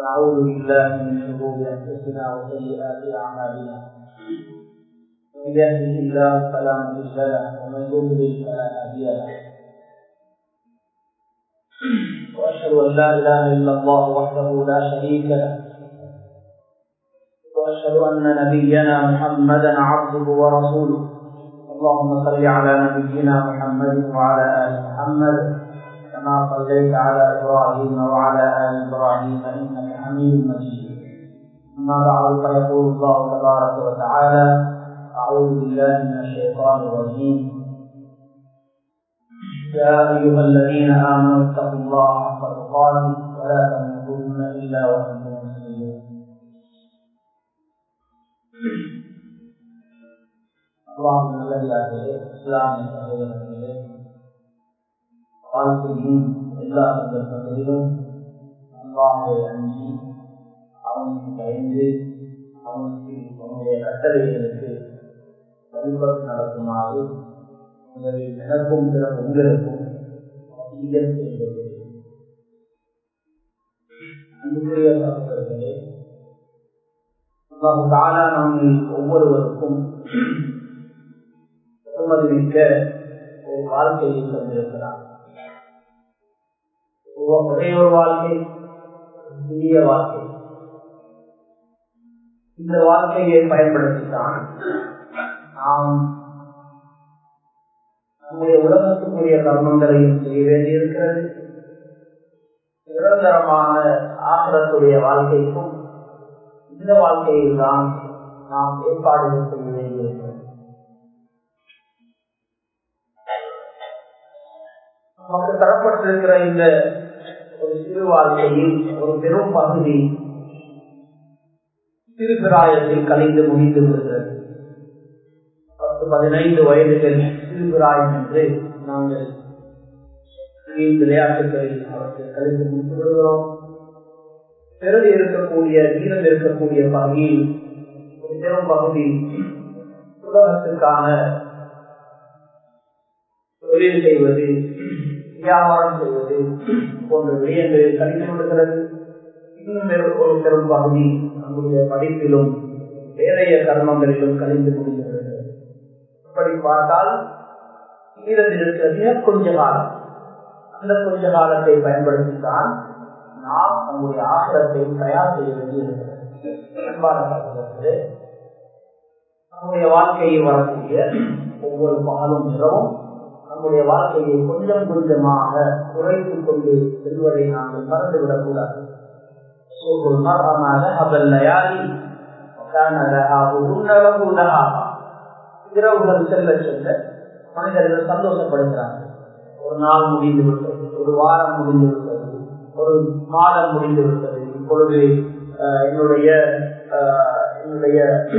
ونعوذ بالله من شرور انفسنا وسيئات اعمالنا من يهده الله فلا مضل له ومن يضلل فلا هادي له واشهد ان لا اله الا الله وحده لا شريك له واشهد ان نبينا محمدا عبده ورسوله اللهم صل على نبينا محمد وعلى ال محمد كما صليت على ابراهيم وعلى ال ابراهيم انك حميد مجيد اما بعد فيقول الله تبارك وتعالى اعوذ بالله من الشيطان الرجيم يا ايها الذين امنوا اتقوا الله حق تقاته ولا تموتن الا وانتم مسلمون அல்லாஹ் நல்லதாகவே இஸ்லாமிய சகோதரர்களே வாழ்க்கையின் எல்லா சந்தர்ப்பங்களிலும் அல்லாஹை அஞ்சி அவனுக்கு பயந்து அவனுக்கு அவனுடைய கட்டளைகளுக்கு வழிபட்டு நடக்குமாறு முதலில் எனக்கும் பிற உங்களுக்கும் வசியம் செய்வது அன்புக்குரிய சகோதரர்களே அல்லாஹு தாலா நம்மில் ஒவ்வொருவருக்கும் பெருமதிமிக்க ஒரு வாழ்க்கையை தந்திருக்கிறார் ஒரே ஒரு வாழ்க்கை சிறிய வாழ்க்கை இந்த வாழ்க்கையை பயன்படுத்தித்தான் நாம் நம்முடைய உலகத்துக்குரிய கர்மங்களையும் செய்ய வேண்டியிருக்கிறது நிரந்தரமான ஆசிரத்துடைய வாழ்க்கைக்கும் இந்த வாழ்க்கையில் தான் நாம் ஏற்பாடுகள் செய்ய வேண்டியிருக்கிறது நமக்கு தரப்பட்டிருக்கிற இந்த ஒரு சிறு வாழ்க்கையில் ஒரு பெரும் பகுதி சிறுபிராயத்தில் கலைந்து முடிந்து விடுகிறது பத்து பதினைந்து வயதுகள் சிறுபிராயம் என்று நாங்கள் விளையாட்டுகளில் அவர்கள் கலைந்து முடித்து விடுகிறோம் பிறகு இருக்கக்கூடிய வீரம் இருக்கக்கூடிய பகுதியில் ஒரு பெரும் பகுதி உலகத்துக்கான தொழில் செய்வது வியாபாரம் செய்வது போன்ற விடயங்களில் கழித்து விடுகிறது இன்னும் ஒரு பெரும் பகுதி நம்முடைய படிப்பிலும் வேறைய கர்மங்களிலும் கழிந்து முடிகிறது இப்படி பார்த்தால் மீதத்தில் இருக்கிற மிக கொஞ்ச காலம் அந்த கொஞ்ச காலத்தை பயன்படுத்தித்தான் நாம் நம்முடைய ஆசிரத்தை தயார் செய்ய வேண்டியிருக்கிறது நம்முடைய வாழ்க்கையில் வரக்கூடிய ஒவ்வொரு பாலும் இரவும் நம்முடைய வாழ்க்கையை கொஞ்சம் கொஞ்சமாக குறைத்துக் கொண்டு செல்வதை நாங்கள் மறந்துவிடக் கூடாது இரவுகள் செல்ல செல்ல மனிதர்கள் சந்தோஷப்படுகிறார்கள் ஒரு நாள் முடிந்து விட்டது ஒரு வாரம் முடிந்து விட்டது ஒரு மாதம் முடிந்து விட்டது இப்பொழுது என்னுடைய என்னுடைய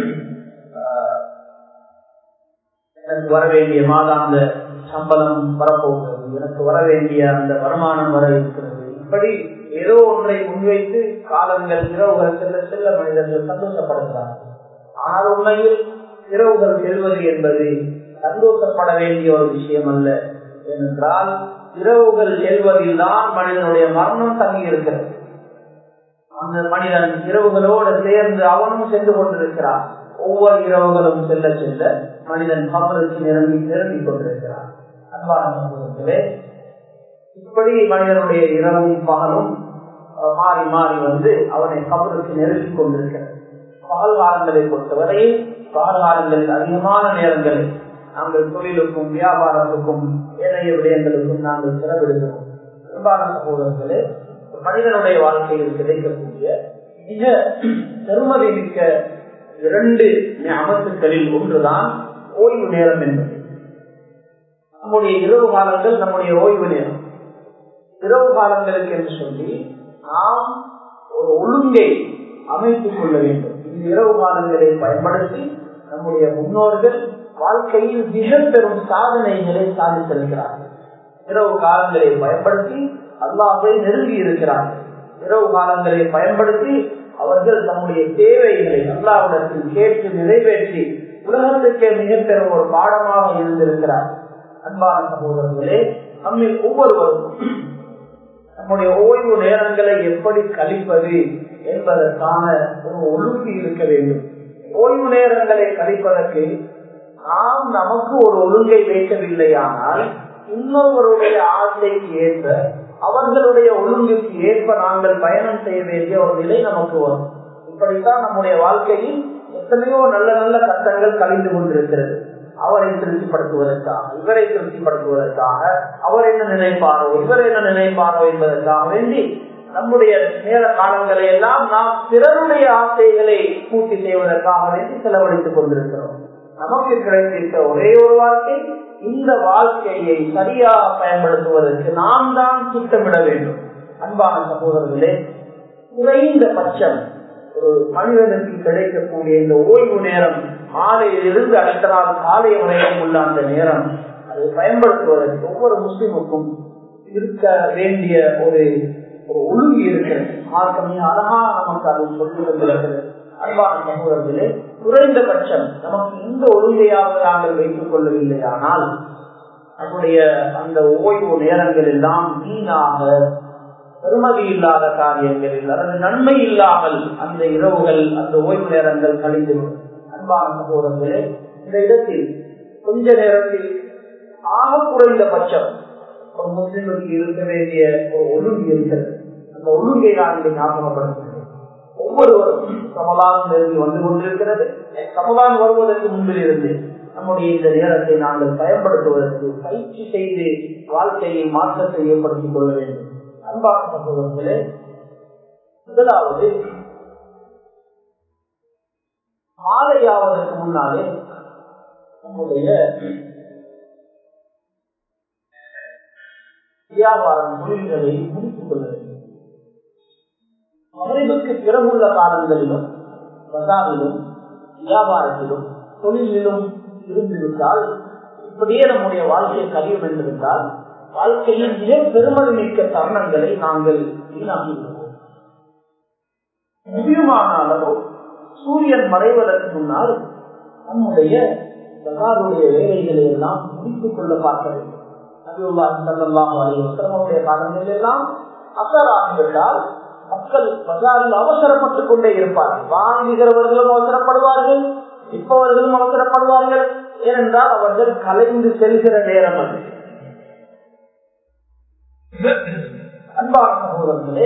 எனக்கு வர வேண்டிய மாதாந்த சம்பளம் வரப்போகிறது எனக்கு வர வேண்டிய அந்த வருமானம் வர இருக்கிறது இப்படி ஏதோ ஒன்றை முன்வைத்து காலங்கள் இரவுகள் செல்ல செல்ல மனிதர்கள் சந்தோஷப்படுகிறார்கள் ஆனால் உண்மையில் இரவுகள் செல்வது என்பது சந்தோஷப்பட வேண்டிய ஒரு விஷயம் அல்ல ஏனென்றால் இரவுகள் செல்வதில் தான் மனிதனுடைய மரணம் தங்கி இருக்கிறது அந்த மனிதன் இரவுகளோடு சேர்ந்து அவனும் சென்று கொண்டிருக்கிறான் ஒவ்வொரு இரவுகளும் செல்ல செல்ல மனிதன் கபலுக்கு நிரம்பி நிரம்பிக் கொண்டிருக்கிறான் அன்பான சமூகத்திலே இப்படி மனிதனுடைய இரவும் பகலும் மாறி மாறி வந்து அவனை கபலுக்கு நெருங்கிக் கொண்டிருக்கிறது பகல் காலங்களை பொறுத்தவரையில் பகல் காலங்களில் அதிகமான நேரங்களில் நாங்கள் தொழிலுக்கும் வியாபாரத்துக்கும் ஏனைய விடயங்களுக்கும் நாங்கள் செலவிடுகிறோம் அன்பான சகோதரர்களே மனிதனுடைய வாழ்க்கையில் கிடைக்கக்கூடிய மிக பெருமதி மிக்க இரண்டு அமத்துக்களில் ஒன்றுதான் ஓய்வு நேரம் என்பது நம்முடைய இரவு காலங்கள் நம்முடைய ஓய்வு நேரம் இரவு காலங்களுக்கு என்று சொல்லி நாம் ஒரு ஒழுங்கை அமைத்துக் கொள்ள வேண்டும் இந்த இரவு காலங்களை பயன்படுத்தி நம்முடைய முன்னோர்கள் வாழ்க்கையில் மிக பெரும் சாதனைகளை சாதித்திருக்கிறார்கள் இரவு காலங்களை பயன்படுத்தி அல்லாவை நெருங்கி இருக்கிறார்கள் இரவு காலங்களை பயன்படுத்தி அவர்கள் தம்முடைய தேவைகளை அல்லாவிடத்தில் கேட்டு நிறைவேற்றி உலகத்துக்கே மிக பெரும் ஒரு பாடமாக இருந்திருக்கிறார் அன்பான சகோதரர்களே நம்மில் ஒவ்வொருவரும் நம்முடைய ஓய்வு நேரங்களை எப்படி கழிப்பது என்பதற்கான ஒரு ஒழுங்கு இருக்க வேண்டும் ஓய்வு நேரங்களை கழிப்பதற்கு நாம் நமக்கு ஒரு ஒழுங்கை வைக்கவில்லையானால் இன்னொருவருடைய ஆசைக்கு ஏற்ப அவர்களுடைய ஒழுங்குக்கு ஏற்ப நாங்கள் பயணம் செய்ய வேண்டிய ஒரு நிலை நமக்கு வரும் இப்படித்தான் நம்முடைய வாழ்க்கையில் எத்தனையோ நல்ல நல்ல கட்டங்கள் கழிந்து கொண்டிருக்கிறது அவரை திருப்திப்படுத்துவதற்காக இவரை திருப்திப்படுத்துவதற்காக அவர் என்ன நினைப்பாரோ இவர் என்ன நினைப்பாரோ என்பதற்காக வேண்டி நம்முடைய நேர காலங்களை எல்லாம் நாம் பிறருடைய ஆசைகளை பூர்த்தி செய்வதற்காக வேண்டி செலவழித்துக் கொண்டிருக்கிறோம் நமக்கு கிடைத்திருக்க ஒரே ஒரு வாழ்க்கை இந்த வாழ்க்கையை சரியாக பயன்படுத்துவதற்கு நாம் தான் திட்டமிட வேண்டும் அன்பான சகோதரர்களே குறைந்த பட்சம் ஒரு மனிதனுக்கு கிடைக்கக்கூடிய இந்த ஓய்வு நேரம் மாலையிலிருந்து அடுத்த நாள் காலை வரைக்கும் உள்ள அந்த நேரம் அதை பயன்படுத்துவதற்கு ஒவ்வொரு முஸ்லிமுக்கும் இருக்க வேண்டிய ஒரு ஒரு ஒழுங்கு இருக்கிறது மார்க்கமே அழகா நமக்கு அதை சொல்லி கொண்டிருக்கிறது அன்பான சகோதரர்களே குறைந்தபட்சம் நமக்கு இந்த ஒழுங்கையாவது நாங்கள் வைத்துக் கொள்ளவில்லையானால் நம்முடைய அந்த ஓய்வு நேரங்கள் எல்லாம் வீணாக பெருமதி இல்லாத காரியங்களில் அல்லது நன்மை இல்லாமல் அந்த இரவுகள் அந்த ஓய்வு நேரங்கள் கழிந்துவிடும் அன்பான சகோதரர்களே இந்த இடத்தில் கொஞ்ச நேரத்தில் ஆக குறைந்தபட்சம் ஒரு முஸ்லிமுக்கு இருக்க வேண்டிய ஒரு ஒழுங்கு இருக்கிறது அந்த ஒழுங்கை நான் இங்கே ஞாபகப்படுத்துகிறேன் ஒவ்வொருவரும் சமதான் நெருங்கி வந்து கொண்டிருக்கிறது சமதான் வருவதற்கு முன்பில் இருந்து நம்முடைய இந்த நேரத்தை நாங்கள் பயன்படுத்துவதற்கு பயிற்சி செய்து வாழ்க்கையை மாற்றத்தை ஏற்படுத்திக் கொள்ள வேண்டும் அன்பான சகோதரர்களே முதலாவது மாலையாவதற்கு முன்னாலே நம்முடைய வியாபாரம் தொழில்களை முடித்துக் கொள்ள வேண்டும் மகளிருக்கு பிறகுள்ள காலங்களிலும் பசாரிலும் வியாபாரத்திலும் தொழிலிலும் இருந்திருந்தால் இப்படியே நம்முடைய வாழ்க்கையை கழியும் என்றிருந்தால் வாழ்க்கையில் மிக பெருமதி மிக்க தருணங்களை நாங்கள் வீணாக்கி விடுவோம் முடியுமானாலோ சூரியன் மறைவதற்கு முன்னால் நம்முடைய பசாருடைய வேலைகளை எல்லாம் முடித்துக் கொள்ள பார்க்க வேண்டும் நபியுடைய காலங்களில் எல்லாம் அசராகிவிட்டால் மக்கள் பஜாரில் அவசரப்பட்டுக் கொண்டே இருப்பார்கள் வாங்குகிறவர்களும் அவசரப்படுவார்கள் இப்பவர்களும் அவசரப்படுவார்கள் ஏனென்றால் அவர்கள் கலைந்து செல்கிற நேரம் அது அன்பான சகோதரர்களே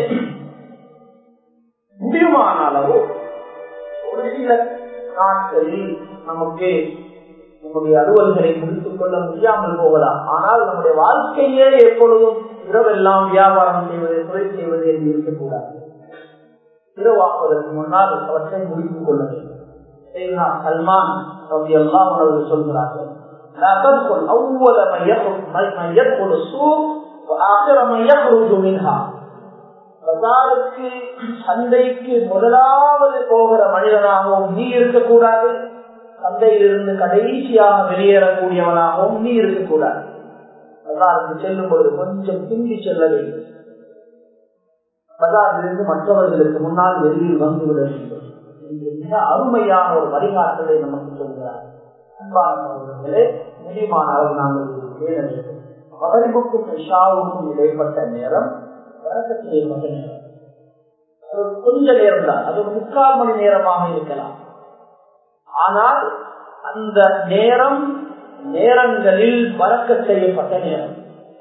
முடியுமானாலவோ ஒரு சில நாட்களில் நமக்கு நம்முடைய அலுவல்களை முடித்துக் கொள்ள முடியாமல் போகலாம் ஆனால் நம்முடைய வாழ்க்கையே எப்பொழுதும் இரவெல்லாம் வியாபாரம் செய்வது தொழில் செய்வது என்று இருக்கக்கூடாது இரவாக்குவதற்கு முன்னால் அவற்றை முடித்துக் கொள்ள வேண்டும் சல்மான் எல்லாம் அவர்கள் சொல்கிறார்கள் أول من يدخل السوق وآخر من يخرج منها பஜாருக்கு சந்தைக்கு முதலாவது போகிற மனிதனாகவும் நீ இருக்கக்கூடாது சந்தையிலிருந்து கடைசியாக வெளியேறக்கூடியவனாகவும் நீ இருக்கக்கூடாது பஜாருக்கு செல்லும் பொழுது கொஞ்சம் பிந்தி செல்ல வேண்டும் பஜாரிலிருந்து மற்றவர்களுக்கு முன்னால் வெளியில் வந்துவிட வேண்டும் என்று மிக அருமையான ஒரு வழிகாட்டலை நமக்கு சொல்கிறார் அன்பானவர்களே முடியுமான அளவு நாங்கள் பேண வேண்டும் மகரிபுக்கும் இஷாவுக்கும் இடைப்பட்ட நேரம் செய்யப்பட்ட நேரம் கொஞ்ச நேரம் தான் அது முக்கால் மணி நேரமாக இருக்கலாம் ஆனால் அந்த நேரம் நேரங்களில் பறக்க செய்யப்பட்ட நேரம்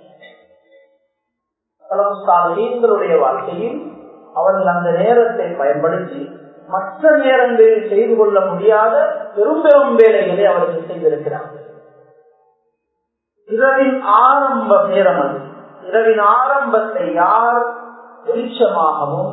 எங்களுடைய வாழ்க்கையில் அவர்கள் அந்த நேரத்தை பயன்படுத்தி மற்ற நேரங்களில் செய்து கொள்ள முடியாத பெரும் பெரும் வேலைகளை அவர்கள் செய்திருக்கிறார்கள் இரவின் ஆரம்ப நேரம் அது இரவின் ஆரம்பத்தை யார் வெளிச்சமாகவும்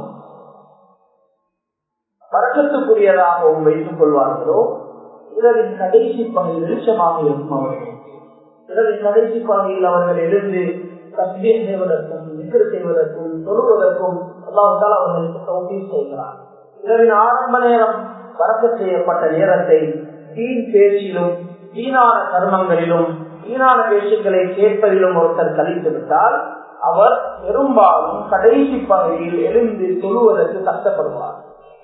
பறக்கத்துக்குரியதாகவும் வைத்துக் கொள்வார்களோ இரவின் கடைசி பகுதி வெளிச்சமாக இருக்கும் அவர்கள் இரவின் கடைசி பகுதியில் அவர்கள் எழுந்து தஸ்மியை செய்வதற்கும் நிகழ் செய்வதற்கும் தொழுவதற்கும் அல்லாவிட்டால் அவர்களுக்கு தோல்வி செய்கிறார் இரவின் ஆரம்ப நேரம் பறக்க செய்யப்பட்ட நேரத்தை வீண் பேச்சிலும் வீணான கர்மங்களிலும் வீணான பேச்சுக்களை கேட்பதிலும் ஒருத்தர் கழித்து விட்டால் அவர் பெரும்பாலும் கடைசி பகுதியில் எழுந்து தொழுவதற்கு கஷ்டப்படுவார்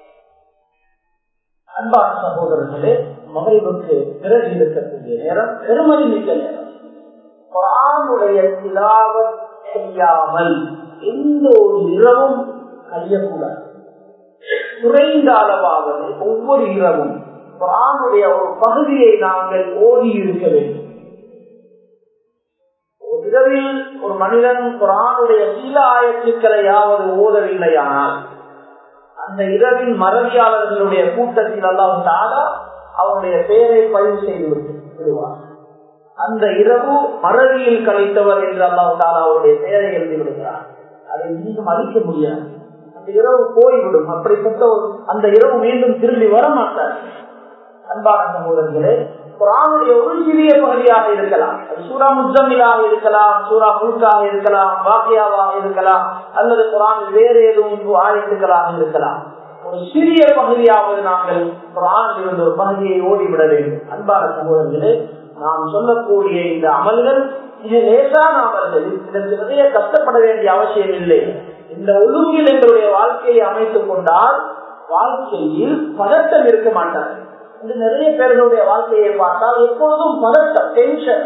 அன்பான சகோதரர்களே மகளிருக்கு பிறகு இருக்கக்கூடிய நேரம் பெருமதி மிக்க நேரம் குரானுடைய திலாவத் செய்யாமல் எந்த ஒரு இரவும் கழியக்கூடாது குறைந்த அளவாவது ஒவ்வொரு இரவும் குரானுடைய ஒரு பகுதியை நாங்கள் ஓதி இருக்க வேண்டும் இரவில் ஒரு மனிதன் குரானுடைய சில ஆயத்துக்களையாவது ஓதவில்லையானால் அந்த இரவின் மறவியாளர்களுடைய கூட்டத்தில் எல்லாம் தாடா அவருடைய பெயரை பதிவு செய்து விடுவார் அந்த இரவு மறவியில் கழித்தவர் என்று அல்லாஹ் தாலா அவருடைய பெயரை எழுதி விடுகிறார் அதை மீண்டும் அழிக்க முடியாது அந்த இரவு போய்விடும் அப்படிப்பட்ட ஒரு அந்த இரவு மீண்டும் திரும்பி வர மாட்டார் அன்பான சகோதரர்களே குரானுடைய ஒரு சிறிய பகுதியாக இருக்கலாம் அது சூரா முஜமிலாக இருக்கலாம் சூரா முழுக்காக இருக்கலாம் வாக்கியாவாக இருக்கலாம் அல்லது குரானில் வேறு எதுவும் ஆயத்துக்களாக இருக்கலாம் ஒரு சிறிய பகுதியாவது நாங்கள் குரானில் இருந்த ஒரு பகுதியை ஓடிவிட வேண்டும் அன்பான சகோதரர்களே நாம் சொல்லக்கூடிய இந்த அமல்கள் மிக லேசான அமல்கள் இதற்கு நிறைய கஷ்டப்பட வேண்டிய அவசியம் இல்லை இந்த ஒழுங்கில் எங்களுடைய வாழ்க்கையை அமைத்துக் கொண்டால் வாழ்க்கையில் பதட்டம் இருக்க மாட்டார்கள் இது நிறைய பேர்களுடைய வாழ்க்கையை பார்த்தால் எப்பொழுதும் பதட்டம் டென்ஷன்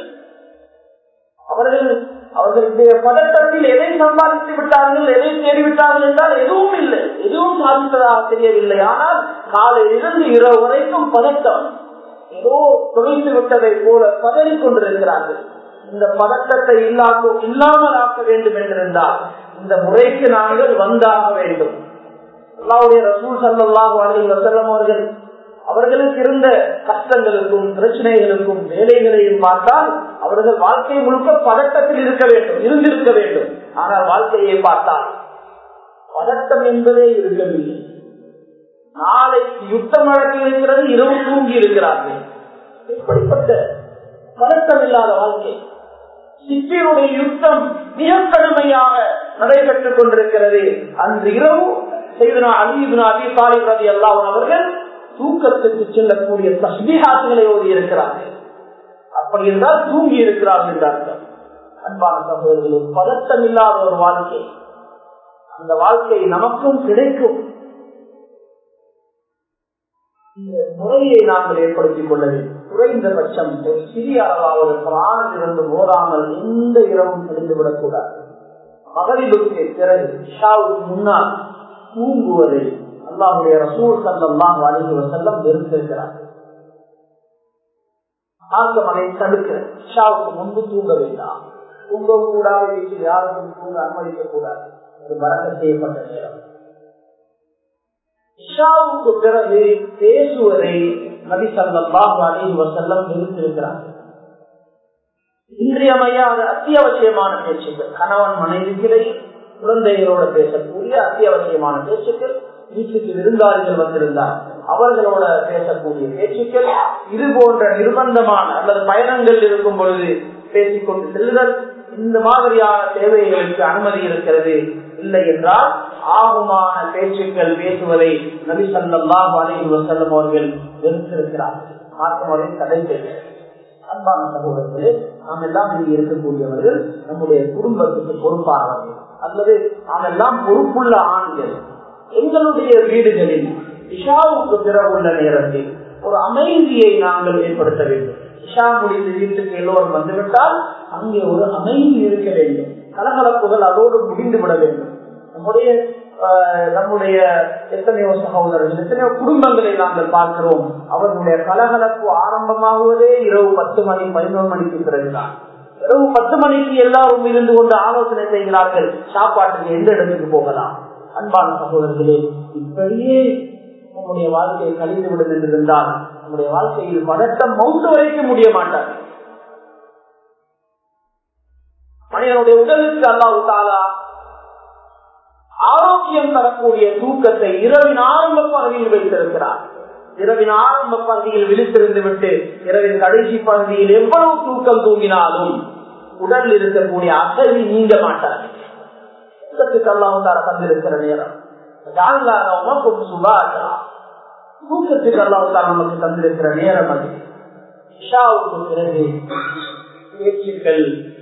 அவர்கள் அவர்களுடைய பதட்டத்தில் எதை சம்பாதித்து விட்டார்கள் எதை தேடிவிட்டார்கள் என்றால் எதுவும் இல்லை எதுவும் சாதித்ததாக தெரியவில்லை ஆனால் காலையிலிருந்து இரவு வரைக்கும் பதட்டம் ஏதோ தொழித்து விட்டதை போல பதறிக் கொண்டிருக்கிறார்கள் இந்த பதட்டத்தை இல்லாமல் இல்லாமல் ஆக்க வேண்டும் என்றிருந்தால் இந்த முறைக்கு நாங்கள் வந்தாக வேண்டும் அல்லாவுடைய ரசூல் சல்லாஹு அலி வசல்லம் அவர்கள் அவர்களுக்கு இருந்த கஷ்டங்களுக்கும் பிரச்சனைகளுக்கும் வேலைகளையும் பார்த்தால் அவர்கள் வாழ்க்கை முழுக்க பதட்டத்தில் இருக்க வேண்டும் இருந்திருக்க வேண்டும் ஆனால் வாழ்க்கையை பார்த்தால் பதட்டம் என்பதே இருக்கவில்லை நாளைக்கு யுத்தம் நடக்க இருக்கிறது இரவு தூங்கி இருக்கிறார்கள் இப்படிப்பட்ட பதட்டம் இல்லாத வாழ்க்கை சிப்பியுடைய யுத்தம் மிக கடுமையாக நடைபெற்றுக் கொண்டிருக்கிறது அன்று இரவு செய்தனா அலீபுனா அபி தாலிப் ரதி அல்லாஹ் அவர்கள் தூக்கத்துக்கு செல்லக்கூடிய தஸ்மிஹாத்துகளை ஓதி இருக்கிறார்கள் அப்படி இருந்தால் தூங்கி இருக்கிறார்கள் என்றார்கள் அன்பான சகோதரர்கள் பதட்டம் இல்லாத ஒரு வாழ்க்கை அந்த வாழ்க்கை நமக்கும் கிடைக்கும் இந்த முறையை நாங்கள் ஏற்படுத்திக் கொள்ள வேண்டும் குறைந்தபட்சம் ஒரு சிறிய அளவாவது பிராணில் இருந்து ஓராமல் எந்த இரவும் கழிந்துவிடக் கூடாது மகளிருக்கு பிறகு இஷாவுக்கு முன்னால் தூங்குவதை அல்லாஹுடைய ரசூல் சல்லாம் அலிஹி வசல்லம் வெறுத்திருக்கிறார் மார்க்கமனை தடுக்க இஷாவுக்கு முன்பு தூங்க வேண்டாம் தூங்கவும் கூடாது வீட்டில் யாருக்கும் தூங்க அனுமதிக்க கூடாது அது மறக்க செய்யப்பட்ட நேரம் இஷாவுக்கு பிறகு பேசுவதை நபி சல்லாஹு அலிஹி வசல்லம் வெறுத்திருக்கிறார் இன்றியமையாத அத்தியாவசியமான பேச்சுக்கள் கணவன் மனைவிக்கிடையே குழந்தைகளோட பேசக்கூடிய அத்தியாவசியமான பேச்சுக்கள் வீட்டுக்கு விருந்தாளிகள் வந்திருந்தார் அவர்களோட பேசக்கூடிய பேச்சுக்கள் இது போன்ற நிர்பந்தமான அல்லது பயணங்கள் இருக்கும் பொழுது பேசிக்கொண்டு செல்லுதல் இந்த மாதிரியான தேவைகளுக்கு அனுமதி இருக்கிறது இல்லை என்றால் ஆகுமான பேச்சுக்கள் பேசுவதை நபி சல்லாஹ் அலி வசல்லம் அவர்கள் வெறுத்திருக்கிறார்கள் மாற்றமுறை தடை செய்கிறார் அன்பான சகோதரர்களே நாம் எல்லாம் இங்கு இருக்கக்கூடியவர்கள் நம்முடைய குடும்பத்துக்கு பொறுப்பானவர்கள் அல்லது நாம் எல்லாம் பொறுப்புள்ள ஆண்கள் எங்களுடைய வீடுகளில் இஷாவுக்கு பிறகு உள்ள நேரத்தில் ஒரு அமைதியை நாங்கள் ஏற்படுத்த வேண்டும் இஷா முடிந்து வீட்டுக்கு எல்லோரும் வந்துவிட்டால் அங்கே ஒரு அமைதி இருக்க வேண்டும் கலகலப்புகள் அதோடு முடிந்து விட வேண்டும் நம்முடைய நம்முடைய எத்தனையோ சகோதரர்கள் எத்தனையோ குடும்பங்களை நாங்கள் பார்க்கிறோம் அவர்களுடைய கலகலப்பு ஆரம்பமாகுவதே இரவு பத்து மணி பதினோரு மணிக்கு பிறகுதான் இரவு பத்து மணிக்கு எல்லாரும் இருந்து கொண்டு ஆலோசனை செய்கிறார்கள் சாப்பாட்டுக்கு எந்த இடத்துக்கு போகலாம் அன்பான சகோதரர்களே இப்படியே நம்முடைய வாழ்க்கையை கழிந்து விடும் என்று இருந்தால் நம்முடைய வாழ்க்கையில் பதட்டம் மௌத்து வரைக்கும் முடிய மாட்டார் மனிதனுடைய உடலுக்கு அல்லாஹு தாலா ஆரோக்கியம் தரக்கூடிய தூக்கத்தை இரவின் ஆரம்ப பகுதியில் வைத்திருக்கிறார் இரவின் ஆரம்ப பகுதியில் விழித்திருந்து விட்டு இரவின் கடைசி பகுதியில் எவ்வளவு தூக்கம் தூங்கினாலும் உடல் இருக்கக்கூடிய அசதி நீங்க மாட்டார் அல்லாஹால தந்திருக்கிற நேரம் தூக்கத்துக்கு அல்லாஹால நமக்கு தந்திருக்கிற நேரம் அது இஷாவுக்கு பிறகு பேச்சுக்கள்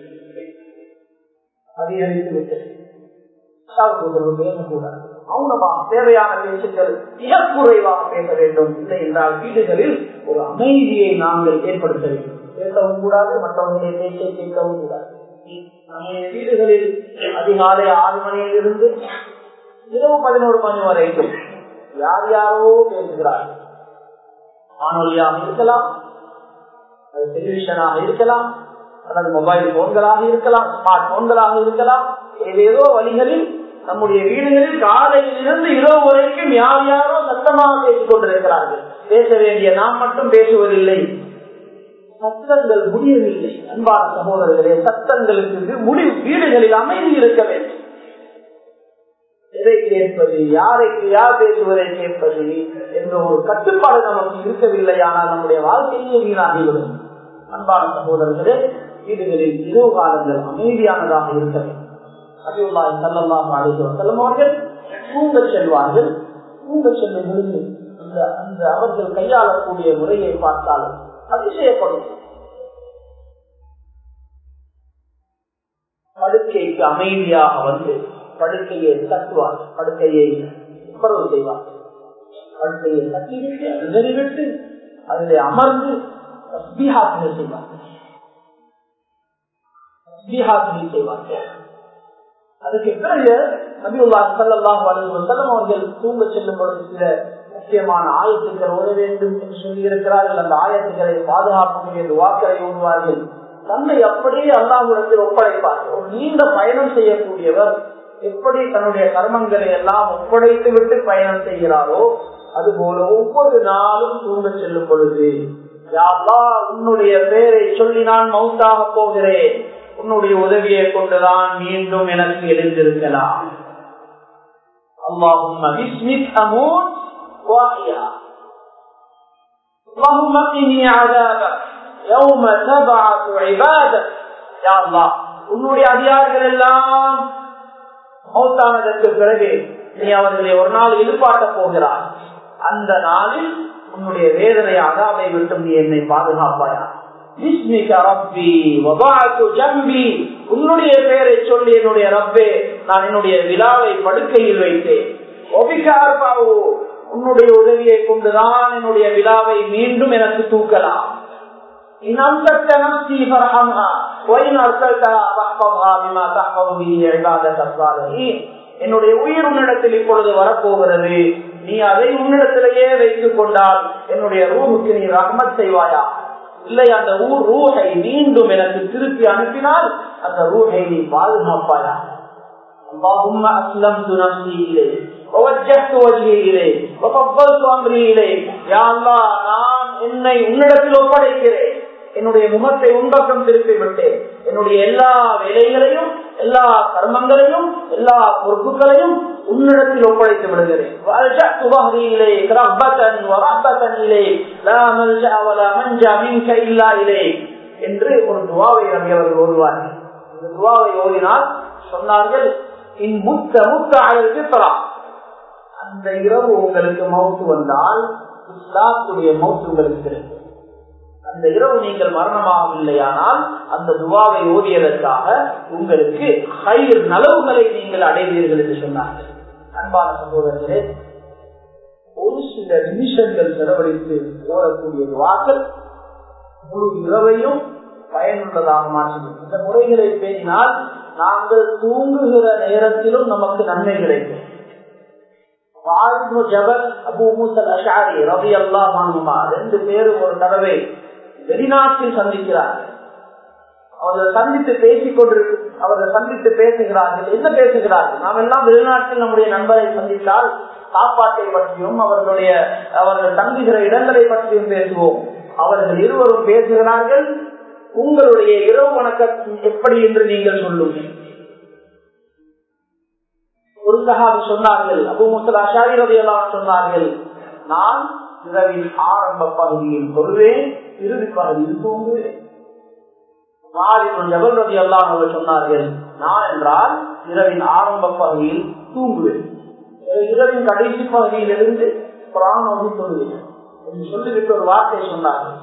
அதிகரித்து விட்டது பேசக்கூடாது மௌனமாக தேவையான பேச்சுக்கள் மிக குறைவாக பேச வேண்டும் இல்லை என்றால் வீடுகளில் ஒரு அமைதியை நாங்கள் ஏற்படுத்த வேண்டும் பேசவும் கூடாது மற்றவர்களுடைய பேச்சை கேட்கவும் கூடாது நம்முடைய வீடுகளில் அதிகாலை ஆறு மணியில் இருந்து இரவு பதினோரு மணி வரைக்கும் யார் யாரோ பேசுகிறார்கள் வானொலியாக இருக்கலாம் அது டெலிவிஷனாக இருக்கலாம் அல்லது மொபைல் போன்களாக இருக்கலாம் ஸ்மார்ட் போன்களாக இருக்கலாம் ஏதேதோ வழிகளில் நம்முடைய வீடுகளில் காலையில் இருந்து இரவு வரைக்கும் யார் யாரோ சத்தமாக பேசிக் கொண்டிருக்கிறார்கள் பேச வேண்டிய நாம் மட்டும் பேசுவதில்லை சத்தங்கள் முடியவில்லை அன்பான சகோதரர்களே சத்தங்களுக்கு முடிவு வீடுகளில் அமைதி இருக்க வேண்டும் எதை கேட்பது யாரைக்கு யார் பேசுவதை கேட்பது என்ற ஒரு கட்டுப்பாடு நமக்கு இருக்கவில்லை ஆனால் நம்முடைய வாழ்க்கையே வீணாகிவிடும் அன்பான சகோதரர்களே வீடுகளில் இரவு காலங்கள் அமைதியானதாக இருக்க வேண்டும் அபியுல்லாய் சல்லல்லாஹு அலைஹி வஸல்லம் அவர்கள் தூங்க செல்வார்கள் தூங்க செல்லும் பொழுது அந்த அந்த அவர்கள் கையாளக்கூடிய முறையை பார்த்தால் அதிசயப்படும் படுக்கைக்கு அமைதியாக வந்து படுக்கையை தட்டுவார் படுக்கையை உப்பரவு செய்வார் படுக்கையை தட்டிவிட்டு நிறுவிட்டு அதில் அமர்ந்து தஸ்பீஹாத்மை செய்வார் தஸ்பீஹாத்மை செய்வார்கள் அதுக்கு பிறகு நபியுல்லா சல்லாஹு அலி வசல்லம் அவர்கள் தூங்க செல்லும் பொழுது சில முக்கியமான ஆயத்துக்கள் ஓட வேண்டும் என்று சொல்லி இருக்கிறார்கள் அந்த ஆயத்துக்களை பாதுகாக்கக்கூடிய துவாக்களை ஓடுவார்கள் தன்னை அப்படியே அல்லாஹுடத்தில் ஒப்படைப்பார்கள் ஒரு நீண்ட பயணம் செய்யக்கூடியவர் எப்படி தன்னுடைய கர்மங்களை எல்லாம் ஒப்படைத்து விட்டு பயணம் செய்கிறாரோ அதுபோல ஒவ்வொரு நாளும் தூங்க செல்லும் பொழுது யாவா உன்னுடைய பெயரை சொல்லி நான் மவுத்தாக போகிறேன் உன்னுடைய உதவியை கொண்டுதான் மீண்டும் எனக்கு எழுந்திருக்கலாம் اللهم باسمك اموت واحيا اللهم قني عذابك يوم تبعث عبادك يا الله உன்னுடைய அதிகாரிகள் எல்லாம் மௌத்தானதற்கு பிறகு நீ அவர்களை ஒரு நாள் எதிர்பார்க்க போகிறாய் அந்த நாளில் உன்னுடைய வேதனை அதாவை விட்டு நீ என்னை பாதுகாப்பாயா உன்னுடைய பெயரை சொல்லி என்னுடைய ரப்பே நான் என்னுடைய விழாவை படுக்கையில் வைத்தேன் உன்னுடைய உதவியை கொண்டுதான் என்னுடைய விழாவை மீண்டும் எனக்கு தூக்கலாம் إن أمسكت نفسي فارحمها وإن أرسلتها فاحفظها بما تحفظ به عبادك الصالحين என்னுடைய உயிர் உன்னிடத்தில் இப்பொழுது வரப்போகிறது நீ அதை உன்னிடத்திலேயே வைத்துக் கொண்டால் என்னுடைய ரூமுக்கு நீ ரஹ்மத் செய்வாயா இல்லை அந்த ஊர் ரூஹை மீண்டும் எனக்கு திருப்பி அனுப்பினால் அந்த ரூஹை நீ பாதுகாப்பாயா اللهم اسلمت نفسي اليك ووجهت وجهي اليك وفضلت امري اليك يا الله நான் என்னை உன்னிடத்தில் ஒப்படைக்கிறேன் என்னுடைய முகத்தை உன்பக்கம் திருப்பி விட்டேன் என்னுடைய எல்லா வேலைகளையும் எல்லா கர்மங்களையும் எல்லா பொறுப்புகளையும் உன்னிடத்தில் ஒப்படைத்து விடுகிறேன் என்று ஒரு துவாவை நம்பி அவர்கள் ஓடுவார்கள் இந்த துவாவை ஓடினால் சொன்னார்கள் இன் முத்த முத்த அழகு அந்த இரவு உங்களுக்கு மவுத்து வந்தால் இஸ்லாத்துடைய மவுத்து உங்களுக்கு கிடைக்கும் அந்த இரவு நீங்கள் மரணமாகவில்லையானால் அந்த துவாவை ஓதியதற்காக உங்களுக்கு ஹைர் நலவுகளை நீங்கள் அடைவீர்கள் என்று சொன்னார்கள் அன்பான சகோதரர்களே ஒரு சில நிமிஷங்கள் செலவழித்து ஓடக்கூடிய துவாக்கள் முழு இரவையும் பயனுள்ளதாக மாற்றிடும் இந்த முறைகளை பேசினால் நாங்கள் தூங்குகிற நேரத்திலும் நமக்கு நன்மை கிடைக்கும் ரெண்டு பேரும் ஒரு தடவை வெளிநாட்டில் சந்திக்கிறார்கள் அவர்கள் சந்தித்து பேசிக் கொண்டு அவர்கள் சந்தித்து பேசுகிறார்கள் என்ன பேசுகிறார்கள் நாம் எல்லாம் வெளிநாட்டில் நம்முடைய நண்பரை சந்தித்தால் சாப்பாட்டை பற்றியும் அவர்களுடைய அவர்கள் தங்குகிற இடங்களை பற்றியும் பேசுவோம் அவர்கள் இருவரும் பேசுகிறார்கள் உங்களுடைய இரவு வணக்கம் எப்படி என்று நீங்கள் சொல்லுங்கள் ஒரு சகாபி சொன்னார்கள் அபு முசலா ஷாரிரதையெல்லாம் சொன்னார்கள் நான் இரவின் ஆரம்ப பகுதியில் சொல்வேன் இறுதி பகுதியில் தூங்குவேன் ஜபல் ரதி எல்லாம் சொன்னார்கள் நான் என்றால் இரவின் ஆரம்ப பகுதியில் தூங்குவேன் இரவின் கடைசி பகுதியில் இருந்து பிராணோகி சொல்லுவேன் என்று சொல்லிவிட்டு ஒரு வார்த்தை சொன்னார்கள்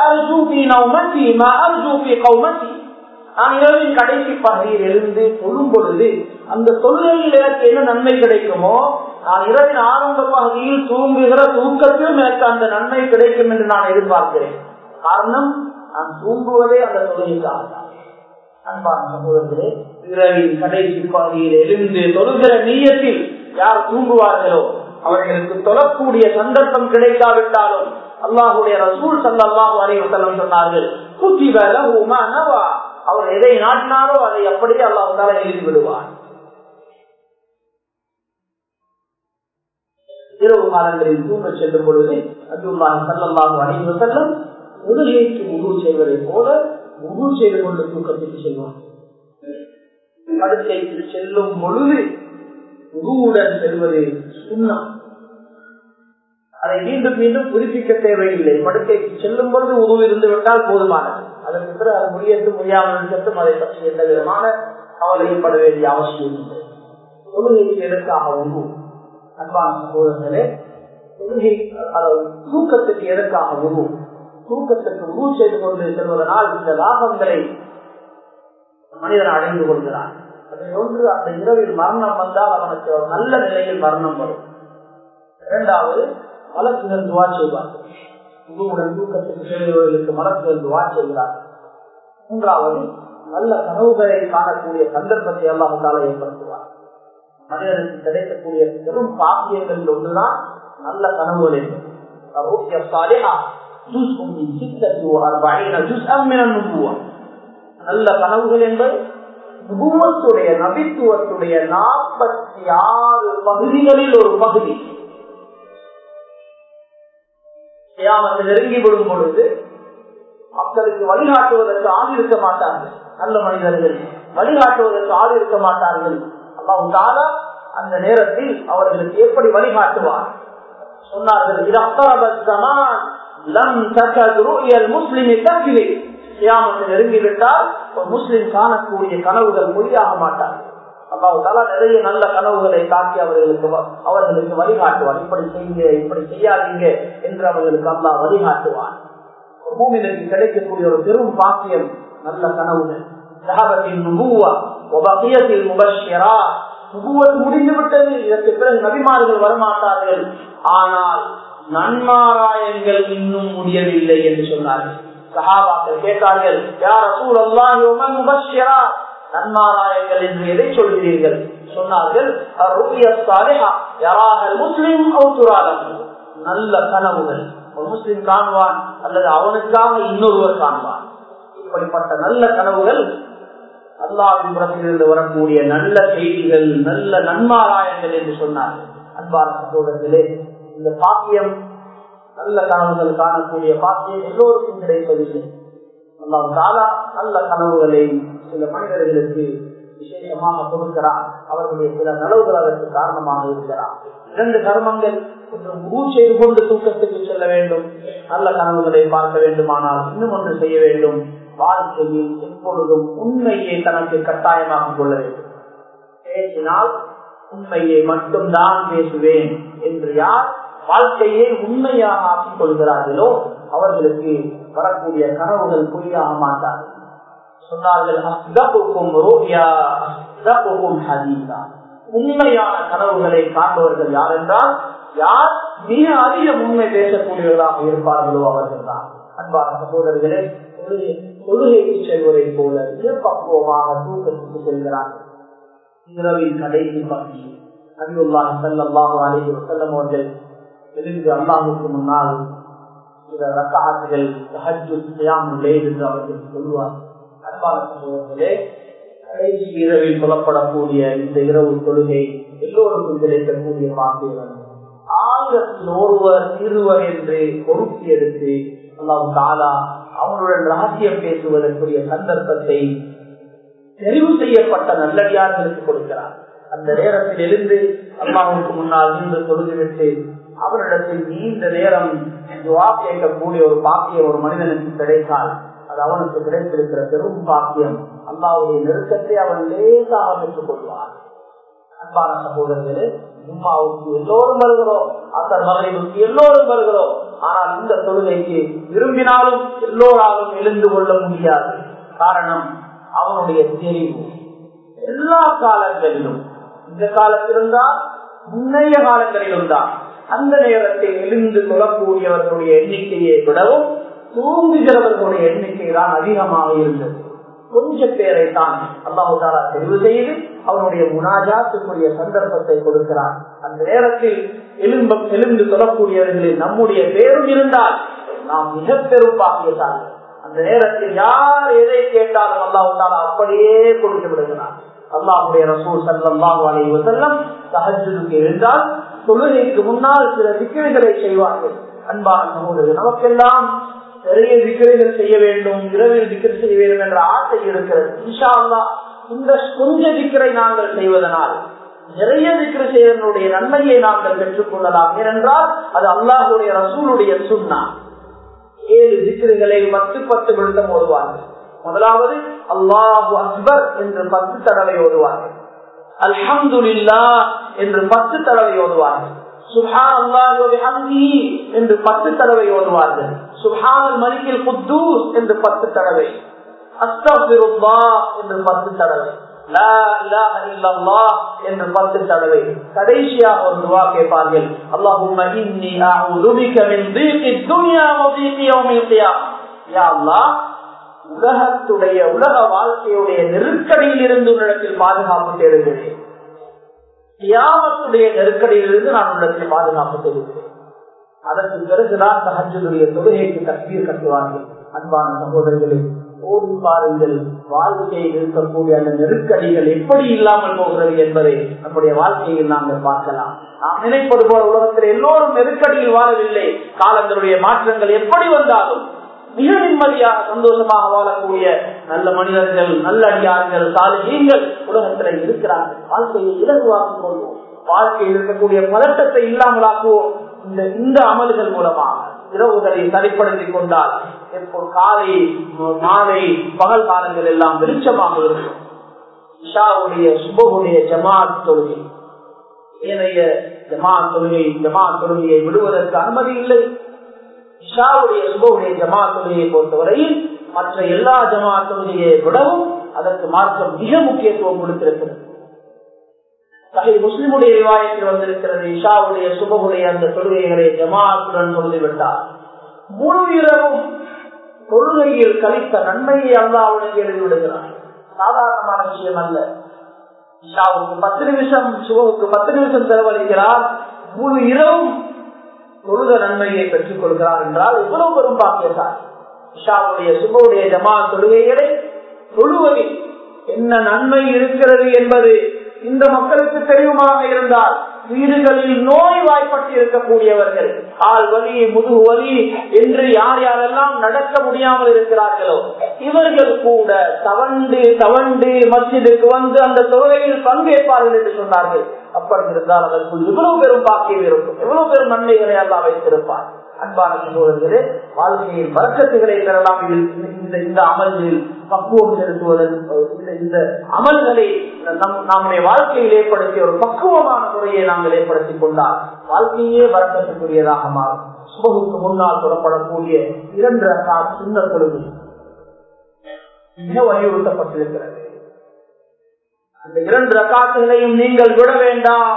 நான் இரவின் கடைசி பகுதியில் இருந்து சொல்லும் பொழுது அந்த தொழுகையில் எனக்கு என்ன நன்மை கிடைக்குமோ நான் இரவின் ஆரம்ப பகுதியில் தூங்குகிற தூக்கத்திலும் எனக்கு அந்த நன்மை கிடைக்கும் என்று நான் எதிர்பார்க்கிறேன் காரணம் நான் தூங்குவதே அந்த தொழுகைக்காக அன்பான சகோதரர்களே இரவின் கடைசி பாதியில் எழுந்து தொழுகிற நீயத்தில் யார் தூங்குவார்களோ அவர்களுக்கு தொழக்கூடிய சந்தர்ப்பம் கிடைக்காவிட்டாலும் அல்லாஹுடைய ரசூல் சல்லாஹூ அலைவசல்லம் சொன்னார்கள் அவர் எதை நாட்டினாரோ அதை அப்படியே அல்லாஹால எழுதி விடுவார் இரவு காலங்களில் தூங்க செல்லும் பொழுது அப்துல்லாஹி சல்லாஹூ அலைவசல்லம் உதவிக்கு முழு செய்வதை போல முழு செய்து கொண்டு தூக்கத்துக்கு செல்வார் படுக்கைக்கு செல்லும் பொழுது உருவுடன் செல்வது சுண்ணம் அதை மீண்டும் மீண்டும் புதுப்பிக்க தேவையில்லை படுக்கைக்கு செல்லும் பொழுது உருவு இருந்து விட்டால் போதுமானது அதற்கு பிறகு அது முடியத்து முடியாமல் இருக்கட்டும் அதை பற்றி எந்த விதமான கவலைப்பட வேண்டிய அவசியம் இல்லை தொழுகைக்கு எதற்காக உருவு அன்பான சகோதரர்களே தொழுகை தூக்கத்துக்கு எதற்காக உருவு தூக்கத்துக்கு உருவு செய்து கொண்டு செல்வதனால் இந்த லாபங்களை மனிதன் அடைந்து கொள்கிறான் அதை ஒன்று அந்த இரவில் மரணம் வந்தால் அவனுக்கு ஒரு நல்ல நிலையில் மரணம் வரும் இரண்டாவது மலக்குகள் துவா செய்வார்கள் உங்களுடன் தூக்கத்துக்கு செல்பவர்களுக்கு மலக்குகள் துவா செய்கிறார்கள் மூன்றாவது நல்ல கனவுகளை காணக்கூடிய சந்தர்ப்பத்தை அல்லாஹால ஏற்படுத்துவார் மனிதனுக்கு கிடைக்கக்கூடிய பெரும் பாக்கியங்கள் ஒன்றுதான் நல்ல கனவுகள் என்பது நல்ல கனவுகள் என்பது நுபுவத்துடைய நபித்துவத்துடைய நாற்பத்தி ஆறு பகுதிகளில் ஒரு பகுதி நெருங்கி விடும் பொழுது மக்களுக்கு வழிகாட்டுவதற்கு ஆள் இருக்க மாட்டார்கள் நல்ல மனிதர்கள் வழிகாட்டுவதற்கு ஆள் இருக்க மாட்டார்கள் அல்லாவுக்காக அந்த நேரத்தில் அவர்களுக்கு எப்படி வழிகாட்டுவார் சொன்னார்கள் முஸ்லிமை தக்கிலே நெருங்கிவிட்டால் ஒரு முஸ்லிம் காணக்கூடிய கனவுகள் பொய்யாக மாட்டார்கள் அல்லாஹால நிறைய நல்ல கனவுகளை தாக்கி அவர்களுக்கு அவர்களுக்கு வழிகாட்டுவார் இப்படி செய்யுங்க இப்படி செய்யாதீங்க என்று அவர்களுக்கு அல்லா வழிகாட்டுவார் பூமியிற்கு கிடைக்கக்கூடிய ஒரு பெரும் பாக்கியம் நல்ல கனவுகள் முடிந்து விட்டது இதற்கு பிறகு நபிமார்கள் வரமாட்டார்கள் ஆனால் நன்மாராயங்கள் இன்னும் முடியவில்லை என்று சொன்னார்கள் சஹாபாக்கள் கேட்டார்கள் யார் அசூல் அல்லாஹ் நன்மாராயங்கள் என்று எதை சொல்கிறீர்கள் சொன்னார்கள் முஸ்லிம் நல்ல கனவுகள் ஒரு முஸ்லிம் காணுவான் அல்லது அவனுக்காக இன்னொருவர் காணுவான் இப்படிப்பட்ட நல்ல கனவுகள் அல்லாவின் புறத்திலிருந்து வரக்கூடிய நல்ல செய்திகள் நல்ல நன்மாராயங்கள் என்று சொன்னார்கள் அன்பான சகோதரர்களே இந்த பாக்கியம் நல்ல கனவுகள் காணக்கூடிய பாக்கியம் எல்லோருக்கும் கிடைப்பதில்லை அல்லாஹ் தாலா நல்ல கனவுகளை சில மனிதர்களுக்கு விசேஷமாக கொடுக்கிறார் அவர்களுடைய சில நலவுகள் அதற்கு காரணமாக இருக்கிறார் இரண்டு கர்மங்கள் ஒன்று செய்து கொண்டு தூக்கத்துக்கு செல்ல வேண்டும் நல்ல கனவுகளை பார்க்க வேண்டுமானால் இன்னும் ஒன்று செய்ய வேண்டும் வாழ்க்கையில் எப்பொழுதும் உண்மையை தனக்கு கட்டாயமாக்கிக் கொள்ள வேண்டும் பேசினால் உண்மையை மட்டும்தான் பேசுவேன் என்று யார் வாழ்க்கையை உண்மையாக ஆக்கிக் கொள்கிறார்களோ அவர்களுக்கு வரக்கூடிய கனவுகள் புரியாக மாட்டார்கள் சொன்னார்கள் உண்மையான கனவுகளை காண்பவர்கள் யார் என்றால் யார் மிக அதிக உண்மை பேசக்கூடியவர்களாக இருப்பார்களோ அவர்கள் தான் அன்பான சகோதரர்களே தொழுகைக்கு செல்வதை போல மிக பக்குவமாக தூக்கத்துக்கு செல்கிறார்கள் இரவின் கடைசி பகுதி நபியுல்லாஹி ஸல்லல்லாஹு அலைஹி வஸல்லம் அவர்கள் எழுந்து அல்லாஹ்வுக்கு முன்னால் சில ரக்காத்துகள் தஹஜ்ஜுத் கியாமுல் லைல் என்று அவர்கள் சொல்வார் அன்பான சகோதரர்களே கடைசி இரவில் சொல்லப்படக்கூடிய இந்த இரவு தொழுகை எல்லோருக்கும் கிடைக்கக்கூடிய பாக்கியம் ஆயிரத்தில் ஒருவர் இருவர் என்று பொறுப்பு எடுத்து அல்லாஹ் தாலா அவனுடன் ரகசியம் பேசுவதற்குரிய சந்தர்ப்பத்தை தெரிவு செய்யப்பட்ட நல்லடியார்களுக்கு கொடுக்கிறார் அந்த நேரத்தில் எழுந்து அல்லாவுக்கு முன்னால் நின்று தொழுதுவிட்டு அவரிடத்தில் நீண்ட நேரம் துவா கேட்கக்கூடிய ஒரு பாக்கியம் ஒரு மனிதனுக்கு கிடைத்தால் அது அவனுக்கு கிடைத்திருக்கிற பெரும் பாக்கியம் அல்லாவுடைய நெருக்கத்தை அவன் லேசாக பெற்றுக் கொள்வான் அன்பான சகோதரர்களே ஜும்மாவுக்கு எல்லோரும் வருகிறோம் அசர் மகளிருக்கு எல்லோரும் வருகிறோம் ஆனால் இந்த தொழுகைக்கு விரும்பினாலும் எல்லோராலும் எழுந்து கொள்ள முடியாது காரணம் அவனுடைய தெரிவு எல்லா காலங்களிலும் இந்த காலத்திலும் தான் முன்னைய காலங்களிலும் தான் அந்த நேரத்தில் எழுந்து கொள்ளக்கூடியவர்களுடைய எண்ணிக்கையை விடவும் தூங்குகிறவர்களுடைய எண்ணிக்கை தான் அதிகமாக இருந்தது கொஞ்ச பேரை தான் அல்லாஹு தாலா தெரிவு செய்து அவனுடைய முனாஜாத்துக்குரிய சந்தர்ப்பத்தை கொடுக்கிறான் அந்த நேரத்தில் எலும்ப எலும்பு சொல்லக்கூடியவர்களில் நம்முடைய பேரும் இருந்தால் நாம் மிக பெரும் பாக்கியசாலி அந்த நேரத்தில் யார் எதை கேட்டாலும் அல்லாஹு தாலா அப்படியே கொடுத்து விடுகிறான் அல்லாஹுடைய ரசூல் சல்லாஹு அலைஹி வஸல்லம் தஹஜ்ஜுதுக்கு எழுந்தால் தொழுகைக்கு முன்னால் சில திக்கிரிகளை செய்வார்கள் அன்பான சகோதரர்கள் நமக்கெல்லாம் நிறைய திக்கரைகள் செய்ய வேண்டும் இரவில் திக்கர் செய்ய வேண்டும் என்ற ஆசை இருக்கிறது இன்ஷா அல்லா இந்த கொஞ்ச திக்கரை நாங்கள் செய்வதனால் நிறைய திக்கரை செய்வதனுடைய நன்மையை நாங்கள் பெற்றுக் கொள்ளலாம் ஏனென்றால் அது அல்லாஹுடைய ரசூலுடைய சுண்ணா ஏழு திக்கர்களை பத்து பத்து விழுத்தம் ஓதுவார்கள் முதலாவது அல்லாஹு அக்பர் என்று பத்து தடவை ஓதுவார்கள் அல்ஹம்துல்லா என்று பத்து தடவை ஓதுவார்கள் சுஹான் அல்லாஹி என்று பத்து தடவை ஓதுவார்கள் சுஹான் மலிக்கில் குத்தூஸ் என்று பத்து தடவை அஸ்தபிருல்லா என்று பத்து தடவை என்று பத்து தடவை கடைசியாக ஒரு துவா கேட்பார்கள் அல்லாஹும்ம இன்னி அஊது பிக மின் தீகி துன்யா வ தீகி யௌமில் கியாமah யா அல்லாஹ் உலகத்துடைய உலக வாழ்க்கையுடைய நெருக்கடியில் இருந்து உன்னிடத்தில் பாதுகாப்பு தேடுகிறேன் கியாமத்துடைய நெருக்கடியில் இருந்து நான் உன்னிடத்தில் பாதுகாப்பு தேடுகிறேன் அதற்கு பிறகுதான் சஹஜுடைய தொழுகைக்கு தக்பீர் கட்டுவார்கள் அன்பான சகோதரர்களே ஓடி பாருங்கள் வாழ்க்கையில் இருக்கக்கூடிய அந்த நெருக்கடிகள் எப்படி இல்லாமல் போகிறது என்பதை நம்முடைய வாழ்க்கையில் நாங்கள் பார்க்கலாம் நாம் நினைப்பது போல உலகத்தில் எல்லோரும் நெருக்கடியில் வாழவில்லை காலங்களுடைய மாற்றங்கள் எப்படி வந்தாலும் மிக நிம்மதியாக சந்தோஷமாக வாழக்கூடிய நல்ல மனிதர்கள் நல்லடியார்கள் சாலைகள் உலகத்தில் இருக்கிறார்கள் வாழ்க்கையை இலகுவாக்கிக் கொள்வோம் வாழ்க்கையில் இருக்கக்கூடிய பதட்டத்தை இல்லாமலாக்குவோம் இந்த இந்த அமல்கள் மூலமாக இரவுகளை சரிப்படுத்திக் கொண்டால் எப்போ காலை மாலை பகல் காலங்கள் எல்லாம் வெளிச்சமாக இருக்கும் இஷாவுடைய சுபகுடைய ஜமாத் தொழுகை ஏனைய ஜமாத் தொழுகை ஜமாத் தொழுகையை விடுவதற்கு அனுமதி இல்லை இஷாவுடைய சுபவுடைய ஜமா தொழுகையை பொறுத்தவரையில் மற்ற எல்லா ஜமா தொழுகையை விடவும் அதற்கு மாற்றம் மிக முக்கியத்துவம் கொடுத்திருக்கிறது சகை முஸ்லிமுடைய விவாயத்தில் வந்திருக்கிறது இஷாவுடைய சுபகுடைய அந்த தொழுகைகளை ஜமாத்துடன் தொழுது விட்டார் முழு இரவும் தொழுகையில் கழித்த நன்மையை அல்லா அவனுக்கு எழுதி விடுகிறார் சாதாரணமான விஷயம் அல்ல இஷாவுக்கு பத்து நிமிஷம் சுபவுக்கு பத்து நிமிஷம் செலவழிக்கிறார் முழு இரவும் தொழுத நன்மையை பெற்றுக் கொள்கிறார் என்றால் எவ்வளவு பெரும் பாக்கியசார் இஷாவுடைய சுபவுடைய ஜமா தொழுகைகளை தொழுவதில் என்ன நன்மை இருக்கிறது என்பது இந்த மக்களுக்கு தெரியுமாக இருந்தால் வீடுகளில் நோய் வாய்ப்பட்டு இருக்கக்கூடியவர்கள் ஆள் வலி முதுகு வலி என்று யார் யாரெல்லாம் நடக்க முடியாமல் இருக்கிறார்களோ இவர்கள் கூட தவண்டு தவண்டு மஸ்ஜிதுக்கு வந்து அந்த தொழுகையில் பங்கேற்பார்கள் என்று சொன்னார்கள் அப்படி இருந்தால் அதற்கு இவ்வளவு பெரும் பாக்கியம் இருக்கும் எவ்வளவு பெரும் நன்மைகளை எல்லாம் வைத்திருப்பார் அன்பான சகோதரர்களே வாழ்க்கையில் வழக்கத்துகளை பெறலாம் இந்த இந்த அமல்களில் பக்குவம் செலுத்துவதன் இந்த அமல்களை நம் நம்முடைய வாழ்க்கையில் ஏற்படுத்திய ஒரு பக்குவமான முறையை நாங்கள் ஏற்படுத்திக் கொண்டால் வாழ்க்கையே வரக்கத்துக்குரியதாக மாறும் சுபகுக்கு முன்னால் தொடப்படக்கூடிய இரண்டு சின்ன தொழுகை மிக வலியுறுத்தப்பட்டிருக்கிறது அந்த இரண்டு ரக்காத்துகளையும் நீங்கள் விட வேண்டாம்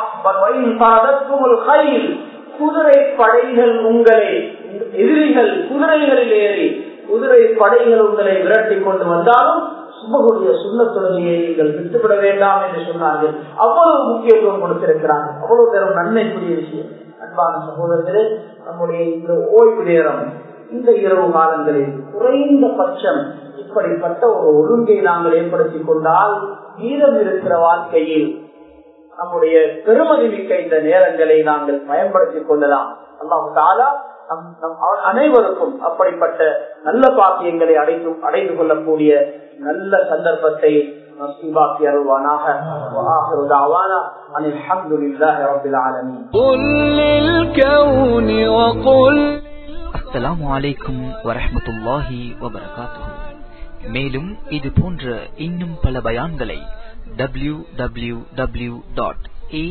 குதிரை படைகள் உங்களை எதிரிகள் குதிரைகளில் ஏறி குதிரை படைகள் உங்களை விரட்டி கொண்டு வந்தாலும் சுபகுடைய சுண்ண தொழுகையை நீங்கள் விட்டுவிட வேண்டாம் என்று சொன்னார்கள் அவ்வளவு முக்கியத்துவம் கொடுத்திருக்கிறார்கள் அவ்வளவு பெரும் நன்மைக்குரிய விஷயம் அன்பான சகோதரர்களே நம்முடைய இந்த ஓய்வு நேரம் இந்த இரவு காலங்களில் குறைந்த பட்சம் இப்படிப்பட்ட ஒரு ஒழுங்கை நாங்கள் ஏற்படுத்திக் கொண்டால் மீதம் இருக்கிற வாழ்க்கையில் நம்முடைய பெருமதி மிக்க இந்த நேரங்களை நாங்கள் பயன்படுத்திக் கொள்ளலாம் அல்லாஹு தாலா அனைவருக்கும் அப்படிப்பட்ட நல்ல பாக்கியங்களை அடைந்து அடைந்து கொள்ளக்கூடிய நல்ல சந்தர்ப்பத்தை نصيبك أروانا وآخر دعوانا أن الحمد لله رب العالمين قل للكون وقل அஸ்ஸலாமு அலைக்கும் வரஹ்மத்துல்லாஹி வபரகாத்துஹு மேலும் இது போன்ற இன்னும் பல பயான்களை W W W dot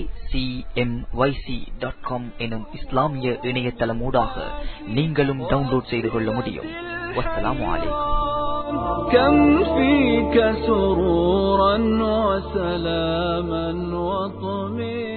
acmyc.com எனும் இஸ்லாமிய இணையதளமூடாக நீங்களும் டவுன்லோட் செய்து கொள்ள முடியும் வஸ்ஸலாமு அலைக்கும் كم فيك سرورا وسلاما وطمئنا